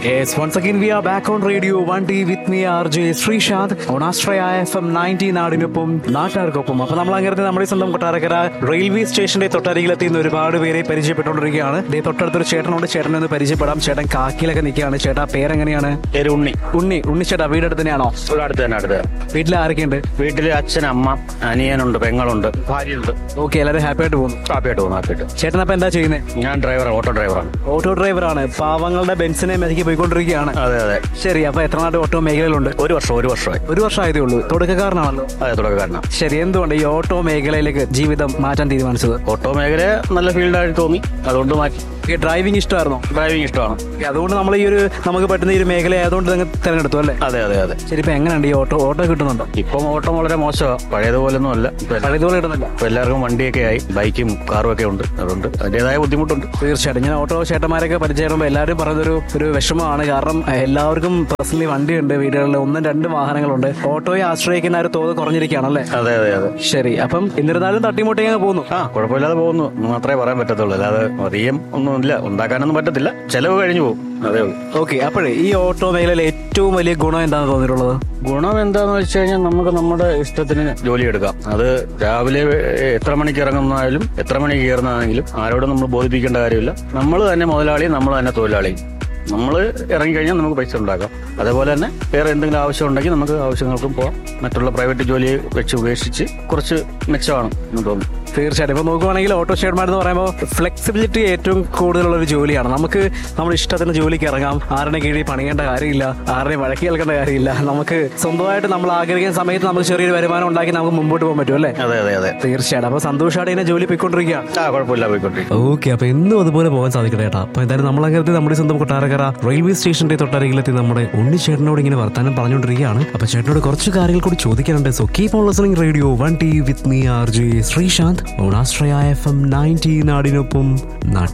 Yes, once again we are back on radio 1D with me RJ Sreesanth on Astraya FM 90 നാടിനൊപ്പം നാട്ടുകാർക്കൊപ്പം അപ്പൊ നമ്മൾ അങ്ങനെ നമ്മുടെ സ്വന്തം കൊട്ടാരക്കര റെയിൽവേ സ്റ്റേഷന്റെ തൊട്ടരികിലെത്തിയുന്ന ഒരുപാട് പേരെ പരിചയപ്പെട്ടുകൊണ്ടിരിക്കുകയാണ് ദേ തൊട്ടടുത്തൊരു ചേട്ടനോട് ചേട്ടനെ ഒന്ന് പരിചയപ്പെടാം ചേട്ടൻ കാക്കിലൊക്കെ നിൽക്കുകയാണ് ചേട്ടാ പേരെങ്ങനെയാണ് പേര് ഉണ്ണി ഉണ്ണി ഉണ്ണി ചേട്ടാ വീടടുത്ത് തന്നെയാണോ ഇവിടെ അടുത്ത് തന്നെ അടുത്ത് വീട്ടിൽ ആരൊക്കെയുണ്ട് വീട്ടില് അച്ഛൻ അമ്മ അനിയനുണ്ട് പെങ്ങളുണ്ട് ഭാര്യയുണ്ട് ഓക്കെ എല്ലാവരും ഹാപ്പി ആയിട്ട് പോകുന്നു കാപ്പിയായിട്ട് പോകുന്നു കാപ്പിയായിട്ട് ചേട്ടൻ അപ്പൊ എന്താ ചെയ്യുന്നത് ഞാൻ ഡ്രൈവർ ഓട്ടോ ഡ്രൈവറാണ് ഓട്ടോ ഡ്രൈവറാണ് പാവങ്ങളുടെ ബെൻസിനെ മെതിക്ക് പോയിക്കൊണ്ടിരിക്കുകയാണ് അതെ അതെ ശരി അപ്പൊ എത്ര നാട്ട് ഓട്ടോ മേഖലയിലുണ്ട് ഒരു വർഷം ഒരു വർഷമായി ഒരു വർഷമായതേ ഉള്ളൂ തുടക്കക്കാരനാണല്ലോ അതെ തുടക്കക്കാരനാണ് ശരി എന്തുകൊണ്ട് ഈ ഓട്ടോ മേഖലയിലേക്ക് ജീവിതം മാറ്റാൻ തീരുമാനിച്ചത് ഓട്ടോ മേഖല നല്ല ഫീൽഡായിട്ട് തോന്നി അതുകൊണ്ട് മാറ്റി ഈ ഡ്രൈവിംഗ് ഇഷ്ടമായിരുന്നോ ഡ്രൈവിംഗ് ഇഷ്ടമാണ് ഓക്കേ, അതുകൊണ്ട് നമ്മൾ ഈ ഒരു നമുക്ക് പറ്റുന്ന ഈ ഒരു മേഖല ആയതുകൊണ്ട് നിങ്ങൾ തിരഞ്ഞെടുത്തു അല്ലേ അതെ അതെ അതെ ശരി ഇപ്പൊ എങ്ങനെയുണ്ട് ഈ ഓട്ടോ ഓട്ടോ കിട്ടുന്നുണ്ടോ ഇപ്പം ഓട്ടം വളരെ മോശമാണ് പഴയതുപോലൊന്നും അല്ല ഇപ്പൊ എല്ലാ- പഴയതുപോലെ കിട്ടുന്നില്ല ഇപ്പൊ എല്ലാവർക്കും വണ്ടിയൊക്കെ ആയി ബൈക്കും കാറും ഒക്കെ ഉണ്ട് അതുകൊണ്ട് അതിൻ്റെതായ ബുദ്ധിമുട്ടുണ്ട് തീർച്ചയായിട്ടും ഞാൻ ഓട്ടോ ചേട്ടന്മാരൊക്കെ പരിചയപ്പെടുമ്പോൾ എല്ലാവരും പറയുന്നൊരു ഒരു വിഷമമാണ് കാരണം എല്ലാവർക്കും പേഴ്സണലി വണ്ടിയുണ്ട് വീടുകളിൽ ഒന്നും രണ്ടും വാഹനങ്ങളുണ്ട് ഓട്ടോയെ ആശ്രയിക്കുന്ന ആ ഒരു തോത് കുറഞ്ഞിരിക്കുകയാണല്ലേ അതെ അതെ അതെ ശരി അപ്പം എന്നിരുന്നാലും തട്ടിമുട്ടി അങ്ങ് പോകുന്നു ആ കുഴപ്പമില്ലാതെ പോകുന്നു എന്ന് മാത്രമേ പറയാൻ പറ്റത്തുള്ളൂ അല്ലാതെ അധികം ഒന്നുമില്ല ഉണ്ടാക്കാനൊന്നും പറ്റത്തില്ല ചെലവ് കഴിഞ്ഞു പോകും അതേ ഉള്ളൂ ഓക്കെ അപ്പോഴേ ഈ ഓട്ടോ മേഖലയിൽ ഏറ്റവും വലിയ ഗുണം എന്താണെന്ന് തോന്നിയിട്ടുള്ളത് ഗുണം എന്താന്ന് വെച്ച് കഴിഞ്ഞാൽ നമുക്ക് നമ്മുടെ ഇഷ്ടത്തിന് ജോലി എടുക്കാം അത് രാവിലെ എത്ര മണിക്ക് ഇറങ്ങുന്നതായാലും എത്ര മണിക്ക് കയറുന്നതാണെങ്കിലും ആരോടും നമ്മൾ ബോധിപ്പിക്കേണ്ട കാര്യമില്ല നമ്മൾ തന്നെ മുതലാളി നമ്മൾ തന്നെ തൊഴിലാളി നമ്മൾ ഇറങ്ങിക്കഴിഞ്ഞാൽ നമുക്ക് പൈസ ഉണ്ടാക്കാം അതേപോലെ തന്നെ വേറെ എന്തെങ്കിലും ആവശ്യം ഉണ്ടെങ്കിൽ നമുക്ക് ആവശ്യങ്ങൾക്കും പോകാം മറ്റുള്ള പ്രൈവറ്റ് ജോലിയെ വെച്ച് ഉപേക്ഷിച്ച് കുറച്ച് മെച്ചമാണ് എന്ന് തോന്നുന്നു തീർച്ചയായിട്ടും ഇപ്പൊ നോക്കുവാണെങ്കിൽ ഓട്ടോ ഷെയർമാർ എന്ന് പറയുമ്പോൾ ഫ്ലെക്സിബിലിറ്റി ഏറ്റവും കൂടുതലുള്ള ഒരു ജോലിയാണ് നമുക്ക് നമ്മുടെ ഇഷ്ടത്തിന് ജോലിക്ക് ഇറങ്ങാം ആരുടെ കീഴിൽ പണിയേണ്ട കാര്യമില്ല ആരുടെ വഴക്കി കേൾക്കേണ്ട കാര്യമില്ല നമുക്ക് സ്വന്തമായിട്ട് നമ്മൾ ആഗ്രഹിക്കുന്ന സമയത്ത് നമുക്ക് ചെറിയൊരു വരുമാനം ഉണ്ടാക്കി നമുക്ക് മുമ്പോട്ട് പോകാൻ പറ്റും അല്ലേ അതെ അതെ അതെ തീർച്ചയായിട്ടും അപ്പൊ സന്തോഷമായിട്ട് ഇതിനെ ജോലി പോയിക്കൊണ്ടിരിക്കുകയാണ് ആ കുഴപ്പമില്ല പോയിക്കൊണ്ടിരിക്കും ഓക്കെ അപ്പൊ എന്നും അതുപോലെ പോകാൻ സാധിക്കട്ടെ ഏട്ടാ അപ്പൊ എന്തായാലും നമ്മളങ്ങനത്തെ നമ്മുടെ സ്വന്തം കൊട്ടാരക്കര റെയിൽവേ സ്റ്റേഷന്റെ തൊട്ടരികിലെത്തി നമ്മുടെ ഉണ്ണി ചേട്ടനോട് ഇങ്ങനെ വർത്താനം പറഞ്ഞുകൊണ്ടിരിക്കുകയാണ് അപ്പൊ ചേട്ടനോട് കുറച്ച് കാര്യങ്ങൾ കൂടി ചോദിക്കാനുണ്ട് so keep on listening radio one T with me R J Sreesanth on Ashraya F M ninety നാടിനൊപ്പം നാട്ടിൽ